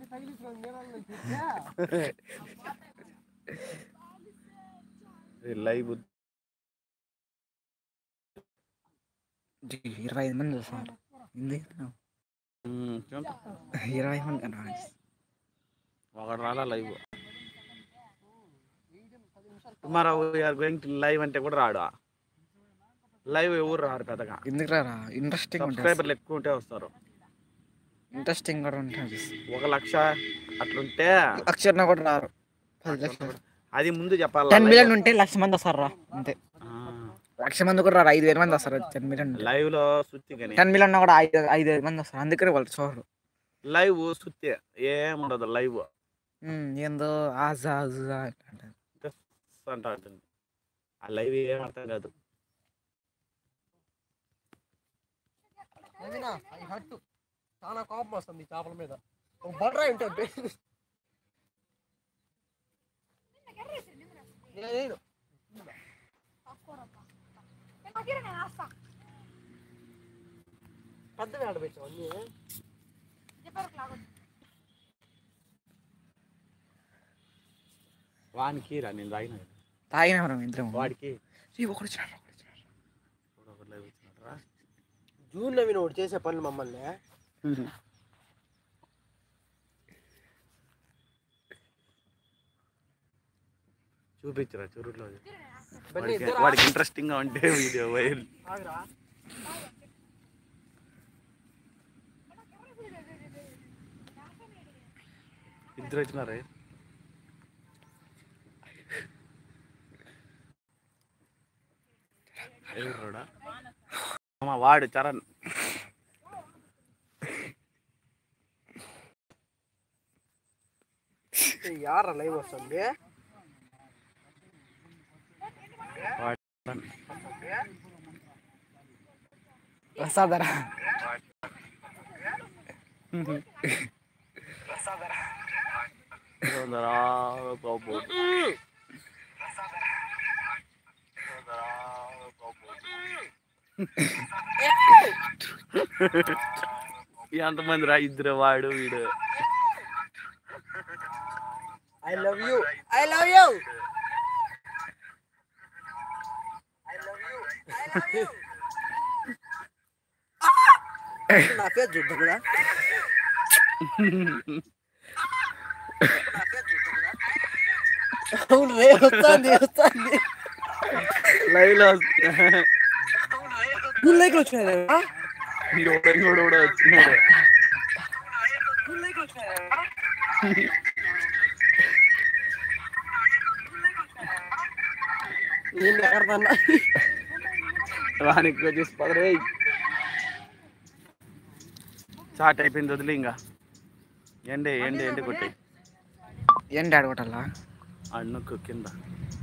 Live ఇరవై ఐదు మంది చూస్తారు ఇంది ఇరవై మంది అన్నా. ఒకటి రాలా live tomorrow we are going to live అంటే కూడా రాడు లైవ్ ఎవరు రారు పెద్దగా ఎందుకు రారా ఇంట్రెస్టింగ్ ఉంటుంది సబ్స్క్రైబర్లు ఎక్కువ ఉంటే వస్తారు ఇంట్రెస్టింగ్ కూడా ఉంటుంది ఒక లక్ష అట్లుంటే లక్షన్న కూడా రారు పది లక్షలు అది ముందు చెప్పాలి టెన్ మిలియన్ ఉంటే లక్ష మంది వస్తారు రా అంతే లక్ష మంది కూడా రారు ఐదు వేల మంది వస్తారు టెన్ మిలియన్ లైవ్ లో సుత్తి కానీ టెన్ మిలియన్ కూడా ఐదు ఐదు వేల మంది వస్తారు అందుకనే వాళ్ళు చూడరు లైవ్ సుత్తి ఏముండదు లైవ్ ఉమ్, ఏందో ఆజా ఆజా అంటారు అంట ఉంటుంది ఆ లైవ్ ఏం అర్థం కాదు నవీనా ఐ హట్టు చాలా కోపం వస్తుంది ఈ చేపల మీద ఒక బట్రాయి ఉంటుంది నేను పెద్ద వేడ పెట్టావు అన్నీ వానికి రా నేను తాగిన కదా. తాగిన మనం ఇద్దరం వాడికి ఈ ఒకడు వచ్చినాడు, ఒకడు వచ్చినాడు. కూడా ఒక live ఇచ్చినాడురా. జూన్ నవీన్ ఒకటి చేసే పనులు మమ్మల్ని చూపించరా చూరులో బన్నీ వాడికి ఇద్దరు వాడికి ఇంట్రెస్టింగ్ గా ఉంటే వీడియో వైరల్ ఆగురా ఇద్దరు వచ్చినారే ఎవరురా? అమ్మ వాడు చరణ్ యారా లైవ్ వస్తుంది వాడు చరణ్. ప్రసాదరా సోదరా బాబు. ఎంతమంది రా ఇద్దరు వాడు వీడు I love you I love you నా పేరు చూద్దాం కదా అవును రే వస్తుంది వస్తుంది లైవ్ లో గుళ్ళకి వచ్చినాయి వీడు ఒకడు కూడా వచ్చినాడు నేను ఎక్కడన్నా వానికి వచ్చేసి పదరే చాట్ అయిపోయింది వదిలి ఇంకా ఎండే ఎండే ఎండే కొట్టాయి ఏంటి ఆడుకోవటల్లా అన్నుకు కింద